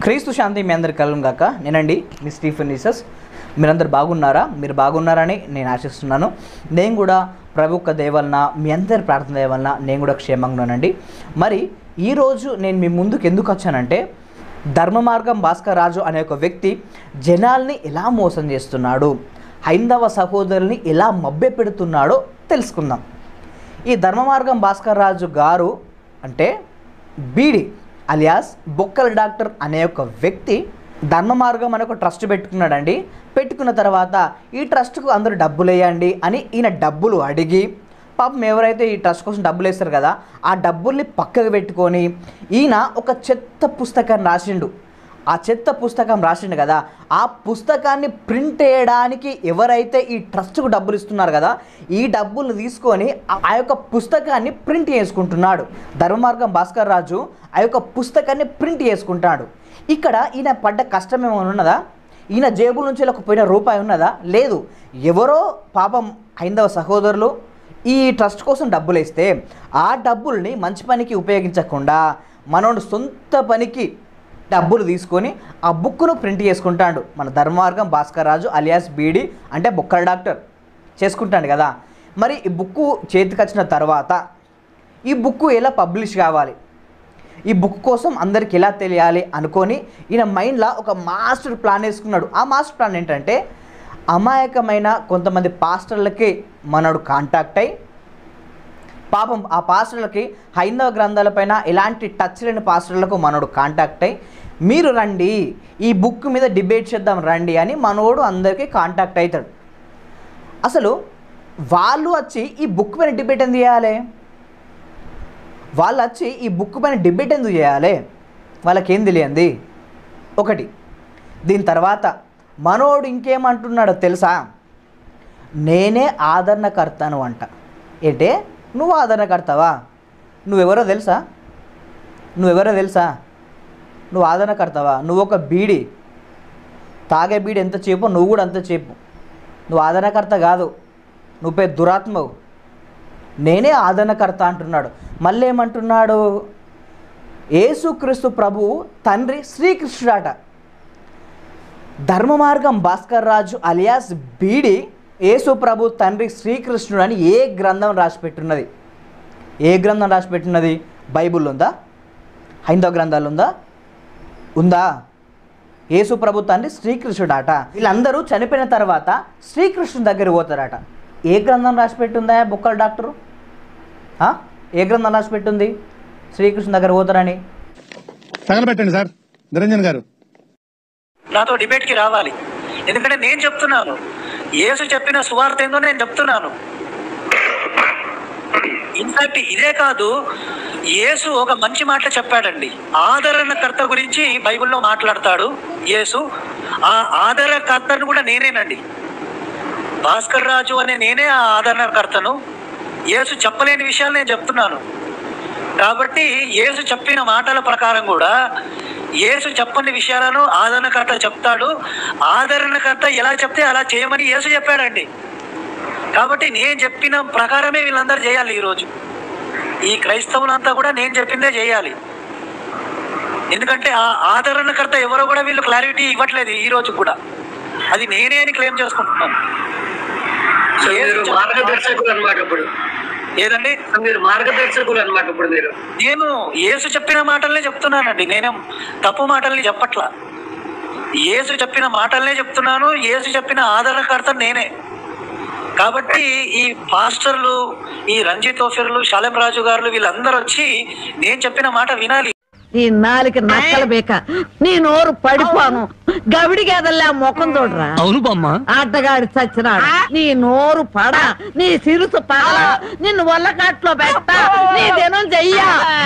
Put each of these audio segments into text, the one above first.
క్రీస్తు శాంతి మీ అందరి కలం గాక నేనండి మీ స్టీఫెన్ నీసస్ మీరందరు బాగున్నారా మీరు బాగున్నారని నేను ఆశిస్తున్నాను నేను కూడా ప్రభు యొక్క దేవలన మీ అందరి ప్రార్థన దేవలన నేను కూడా క్షేమంగా ఉన్నానండి మరి ఈరోజు నేను మీ ముందుకు ఎందుకు వచ్చానంటే ధర్మ మార్గం భాస్కర్ రాజు అనే ఒక వ్యక్తి జనాల్ని ఎలా మోసం చేస్తున్నాడు హైందవ సహోదరుల్ని ఎలా మభ్య పెడుతున్నాడో తెలుసుకుందాం ఈ ధర్మ మార్గం భాస్కర్ రాజు గారు అంటే బీడి అలియాస్ బొక్కల డాక్టర్ అనే ఒక వ్యక్తి ధర్మ మార్గం అనే ఒక ట్రస్ట్ పెట్టుకున్నాడండి పెట్టుకున్న తర్వాత ఈ ట్రస్ట్కు అందరూ డబ్బులు వేయండి అని ఈయన డబ్బులు అడిగి పాపం ఎవరైతే ఈ ట్రస్ట్ కోసం డబ్బులు వేస్తారు కదా ఆ డబ్బుల్ని పక్కకు పెట్టుకొని ఈయన ఒక చెత్త పుస్తకాన్ని రాసిండు ఆ చెత్త పుస్తకం రాసిండు కదా ఆ పుస్తకాన్ని ప్రింట్ చేయడానికి ఎవరైతే ఈ ట్రస్ట్కు డబ్బులు ఇస్తున్నారు కదా ఈ డబ్బులు తీసుకొని ఆ- ఆ యొక్క పుస్తకాన్ని ప్రింట్ చేసుకుంటున్నాడు ధర్మమార్గం భాస్కర్ రాజు ఆ యొక్క పుస్తకాన్ని ప్రింట్ చేసుకుంటాడు ఇక్కడ ఈయన పడ్డ కష్టం ఏమైనా ఉన్నదా ఈయన జేబుల నుంచి ఒక పోయిన రూపాయి ఉన్నదా లేదు ఎవరో పాపం హైందవ సహోదరులు ఈ ట్రస్ట్ కోసం డబ్బులు ఇస్తే ఆ డబ్బుల్ని మంచి పనికి ఉపయోగించకుండా మనోడు సొంత పనికి డబ్బులు తీసుకొని ఆ బుక్ను ప్రింట్ చేసుకుంటాడు మన ధర్మార్గం భాస్కర్ రాజు అలియాస్ బీడి అంటే బుక్కల డాక్టర్ చేసుకుంటాడు కదా మరి ఈ బుక్ చేతికి వచ్చిన తర్వాత ఈ బుక్ ఎలా పబ్లిష్ కావాలి ఈ బుక్ కోసం అందరికి ఎలా తెలియాలి అనుకొని ఈయన మైండ్లో ఒక మాస్టర్ ప్లాన్ వేసుకున్నాడు ఆ మాస్టర్ ప్లాన్ ఏంటంటే అమాయకమైన కొంతమంది పాస్టర్లకి మనడు కాంటాక్ట్ అయ్యి పాపం ఆ పాస్టర్లకి హైందవ గ్రంథాలపైన ఎలాంటి టచ్ లేని పాస్టర్లకు మనోడు కాంటాక్ట్ అయ్యి మీరు రండి ఈ బుక్ మీద డిబేట్ చేద్దాం రండి అని మనోడు అందరికీ కాంటాక్ట్ అవుతాడు అసలు వాళ్ళు వచ్చి ఈ బుక్ పైన డిబేట్ ఎందుకు చేయాలి వాళ్ళు వచ్చి ఈ బుక్ పైన డిబేట్ ఎందుకు చేయాలి వాళ్ళకేం తెలియంది ఒకటి దీని తర్వాత మనోడు ఇంకేమంటున్నాడో తెలుసా నేనే ఆదరణకర్తను అంట ఏంటే నువ్వు ఆదరణకర్తవా నువ్వెవరో తెలుసా నువ్వెవరో తెలుసా నువ్వు ఆదరణకర్తవా నువ్వు ఒక బీడి తాగే బీడి ఎంత చేపో నువ్వు కూడా అంత చేపు నువ్వు ఆదరణకర్త కాదు నువ్వు పెద్ద దురాత్మవు నేనే ఆదరణకర్త అంటున్నాడు మళ్ళీ ఏమంటున్నాడు యేసుక్రీస్తు ప్రభువు తండ్రి శ్రీకృష్ణుడాట ధర్మ మార్గం భాస్కర్ రాజు అలియాస్ బీడి యేసు ప్రభు తండ్రి శ్రీకృష్ణుడు అని ఏ గ్రంథం రాసిపెట్టున్నది ఏ గ్రంథం రాసిపెట్టున్నది బైబుల్ ఉందా హైందవ గ్రంథాలు ఉందా ఉందా యేసు ప్రభు తండ్రి శ్రీకృష్ణుడాట వీళ్ళందరూ చనిపోయిన తర్వాత శ్రీకృష్ణుడి దగ్గరికి పోతారట ఏ గ్రంథం రాసిపెట్టుందా బుక్కల డాక్టరు ఆ? ఏ గ్రంథం రాసిపెట్టుంది శ్రీకృష్ణుడి దగ్గర పోతారని తగలబెట్టండి సార్ నిరంజన్ గారు నాతో డిబేట్ కి రావాలి ఎందుకంటే నేను చెప్తున్నాను యేసు చెప్పిన సువార్త ఏందో నేను చెప్తున్నాను ఇన్ఫాక్ట్ ఇదే కాదు యేసు ఒక మంచి మాట చెప్పాడండి ఆదరణకర్త గురించి బైబిల్లో మాట్లాడతాడు యేసు ఆ ఆదరణకర్తను కూడా నేనేనండి భాస్కర్ రాజు అనే నేనే ఆ ఆదరణకర్తను యేసు చెప్పలేని విషయాలు నేను చెప్తున్నాను కాబట్టి యేసు చెప్పిన మాటల ప్రకారం కూడా యేసు చెప్పని విషయాలను ఆదరణకర్త చెప్తాడు ఆదరణకర్త ఎలా చెప్తే అలా చేయమని యేసు చెప్పాడండి కాబట్టి నేను చెప్పిన ప్రకారమే వీళ్ళందరూ చేయాలి ఈరోజు ఈ క్రైస్తవులంతా కూడా నేను చెప్పిందే చేయాలి ఎందుకంటే ఆ ఆదరణకర్త ఎవరో కూడా వీళ్ళు క్లారిటీ ఇవ్వట్లేదు ఈ రోజు కూడా అది నేనే అని క్లెయిమ్ చేసుకుంటున్నాను సో యేసు మీరు చెప్పిన మార్గదర్శకులు అనమాట ఇప్పుడు ఏదండి సో మీరు మార్గదర్శకులు అనమాట ఇప్పుడు మీరు నేను యేసు చెప్పిన మాటల్నే చెప్తున్నానండి నేనేం తప్పు మాటల్ని చెప్పట్లా యేసు చెప్పిన మాటల్నే చెప్తున్నాను యేసు చెప్పిన ఆదరణకర్త నేనే కాబట్టి ఈ పాస్టర్లు ఈ రంజిత్ ఓఫిర్లు శాలెం రాజు గారు వీళ్ళందరూ వచ్చి నేను చెప్పిన మాట వినాలి నీ నాలుక నక్కల బేక నీ నోరు పడిపోను గవిడి గేదల్లా ముఖం చూడరా అవును బామ్మ ఆటగాడి చచ్చినాడు నీ నోరు పడ నీ సిరుసు పగల నిన్ను వల్లకాట్లో పెట్ట నీ దినం చెయ్యా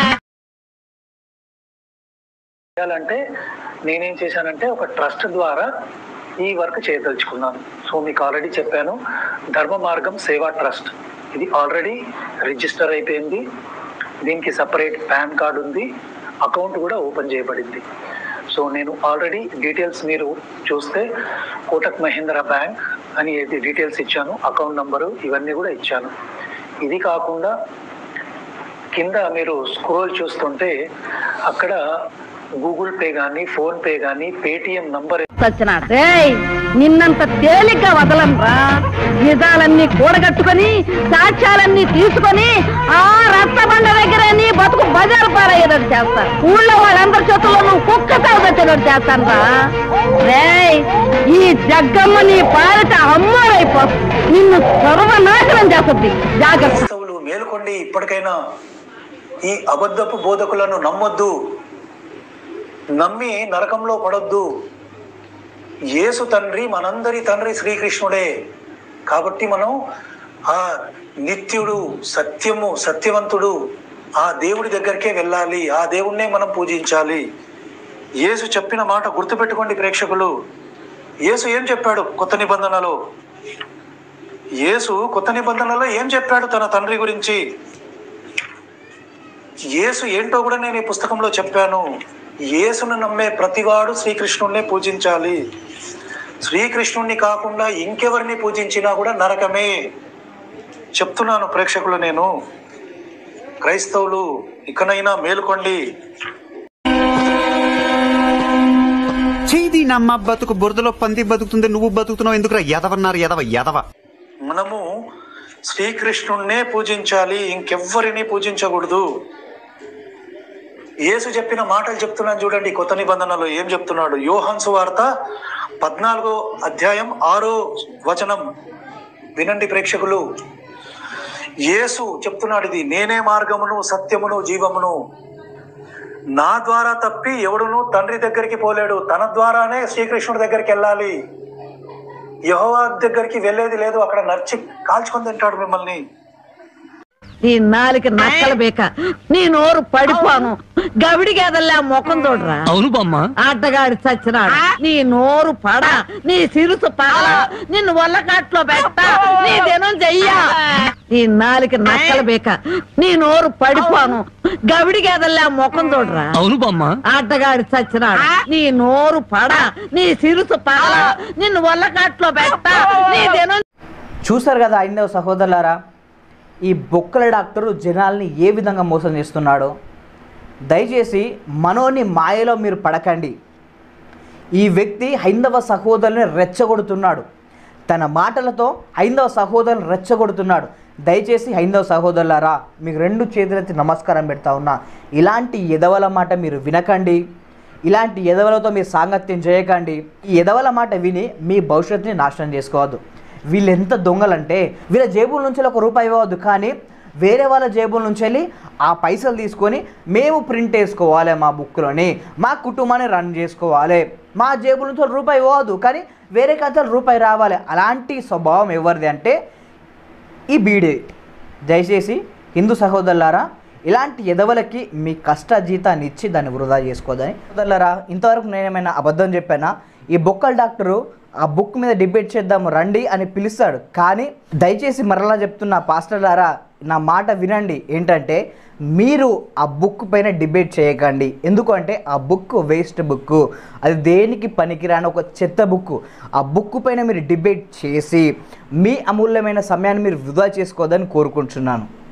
చేయాలంటే నేనేం చేశానంటే ఒక ట్రస్ట్ ద్వారా ఈ వర్క్ చేయదలుచుకున్నాను సో మీకు ఆల్రెడీ చెప్పాను ధర్మ మార్గం సేవా ట్రస్ట్ ఇది ఆల్రెడీ రిజిస్టర్ అయిపోయింది దీనికి సపరేట్ పాన్ కార్డు ఉంది అకౌంట్ కూడా ఓపెన్ చేయబడింది సో నేను ఆల్రెడీ డీటెయిల్స్ మీరు చూస్తే కోటక్ మహేంద్ర బ్యాంక్ అని ఏది డీటెయిల్స్ ఇచ్చాను అకౌంట్ నంబరు ఇవన్నీ కూడా ఇచ్చాను ఇది కాకుండా కింద మీరు స్క్రోల్ చూస్తుంటే అక్కడ గూగుల్ పే గానీ ఫోన్ పే గానీ పేటిఎం నంబర్ సచ్చినాడు రేయ్ నిన్నంత తేలిగ్గా వదలంరా నిజాలన్నీ కూడగట్టుకొని సాక్ష్యాలన్నీ తీసుకొని ఆ రచ్చబండ దగ్గర నీ బతుకు బజారు పారయ్యేటట్టు చేస్తాను ఊళ్ళో వాళ్ళందరి చేతుల్లో నువ్వు కుక్క తాగొచ్చేటట్టు చేస్తాను రా రేయ్ ఈ జగ్గమ్మ నీ పాలిట అమ్మారైపోతుంది నిన్ను సర్వనాశనం చేస్తుంది జాగ్రత్త క్రైస్తవులు మేలుకొండి ఇప్పటికైనా ఈ అబద్ధపు బోధకులను నమ్మొద్దు నమ్మి నరకంలో పడొద్దు యేసు తండ్రి మనందరి తండ్రి శ్రీకృష్ణుడే కాబట్టి మనం ఆ నిత్యుడు సత్యము సత్యవంతుడు ఆ దేవుడి దగ్గరికే వెళ్ళాలి ఆ దేవుణ్ణే మనం పూజించాలి యేసు చెప్పిన మాట గుర్తుపెట్టుకోండి ప్రేక్షకులు యేసు ఏం చెప్పాడు కొత్త నిబంధనలో యేసు కొత్త నిబంధనలో ఏం చెప్పాడు తన తండ్రి గురించి యేసు ఏంటో కూడా నేను ఈ పుస్తకంలో చెప్పాను యేసును నమ్మే ప్రతివాడు శ్రీకృష్ణుణ్ణే పూజించాలి శ్రీకృష్ణుణ్ణి కాకుండా ఇంకెవరిని పూజించినా కూడా నరకమే చెప్తున్నాను ప్రేక్షకులు నేను క్రైస్తవులు ఇకనైనా మేలుకోండి చేది నమ్మ బతుకు బురదలో పంది బతుకుతుంది నువ్వు బతుకుతున్నావు ఎందుకురా ఎదవన్నారు ఎదవ ఎదవ మనము శ్రీకృష్ణుణ్ణే పూజించాలి ఇంకెవ్వరిని పూజించకూడదు యేసు చెప్పిన మాటలు చెప్తున్నాను చూడండి కొత్త నిబంధనలో ఏం చెప్తున్నాడు యోహాన్సు వార్త పద్నాలుగో అధ్యాయం ఆరో వచనం వినండి ప్రేక్షకులు యేసు చెప్తున్నాడు ఇది నేనే మార్గమును సత్యమును జీవమును నా ద్వారా తప్పి ఎవడును తండ్రి దగ్గరికి పోలేడు తన ద్వారానే శ్రీకృష్ణుడి దగ్గరికి వెళ్ళాలి యహోవా దగ్గరికి వెళ్ళేది లేదు అక్కడ నర్చి కాల్చుకొని తింటాడు మిమ్మల్ని నీ నాలుక నక్కల బేక నీ నోరు పడిపోను గవిడి గేదల్లా ముఖం చూడరా అవును బామ్మ ఆటగాడి చచ్చినాడు నీ నోరు పడ నీ సిరుసు పగల నిన్ను వల్లకాట్లో పెట్ట నీ దినం చెయ్యా నీ నాలుక నక్కల బేక నీ నోరు పడిపోను గవిడి గేదల్లా ముఖం చూడరా అవును బామ్మ ఆటగాడి చచ్చినాడు నీ నోరు పడ నీ సిరుసు పగల నిన్ను వల్లకాట్లో పెట్ట నీ దినం చూశారు కదా ఐందవ సహోదరులారా ఈ బొక్కల డాక్టరు జనాల్ని ఏ విధంగా మోసం చేస్తున్నాడో దయచేసి మనోని మాయలో మీరు పడకండి ఈ వ్యక్తి హైందవ సహోదరుని రెచ్చగొడుతున్నాడు తన మాటలతో హైందవ సహోదరుని రెచ్చగొడుతున్నాడు దయచేసి హైందవ సహోదరులారా మీకు రెండు చేతులెత్తి నమస్కారం పెడతా ఉన్నా ఇలాంటి ఎదవల మాట మీరు వినకండి ఇలాంటి ఎదవలతో మీరు సాంగత్యం చేయకండి ఈ ఎదవల మాట విని మీ భవిష్యత్తుని నాశనం చేసుకోవద్దు వీళ్ళు ఎంత దొంగలంటే వీళ్ళ జేబుల నుంచి ఒక రూపాయి ఇవ్వవద్దు కానీ వేరే వాళ్ళ జేబుల నుంచి వెళ్ళి ఆ పైసలు తీసుకొని మేము ప్రింట్ వేసుకోవాలి మా బుక్లోని మా కుటుంబాన్ని రన్ చేసుకోవాలి మా జేబుల నుంచి రూపాయి ఇవ్వవద్దు కానీ వేరే ఖాతాలు రూపాయి రావాలి అలాంటి స్వభావం ఎవరిది అంటే ఈ బీడే దయచేసి హిందూ సహోదరులారా ఇలాంటి ఎదవలకి మీ కష్ట జీతాన్ని ఇచ్చి దాన్ని వృధా చేసుకోదని సహోదరులారా ఇంతవరకు నేనేమైనా అబద్ధం చెప్పానా ఈ బొక్కల డాక్టరు ఆ బుక్ మీద డిబేట్ చేద్దాము రండి అని పిలుస్తాడు కానీ దయచేసి మరలా చెప్తున్న పాస్టర్లారా నా మాట వినండి ఏంటంటే మీరు ఆ బుక్ పైన డిబేట్ చేయకండి ఎందుకంటే ఆ బుక్ వేస్ట్ బుక్ అది దేనికి పనికిరాని ఒక చెత్త బుక్ ఆ బుక్ పైన మీరు డిబేట్ చేసి మీ అమూల్యమైన సమయాన్ని మీరు వృధా చేసుకోవద్దని కోరుకుంటున్నాను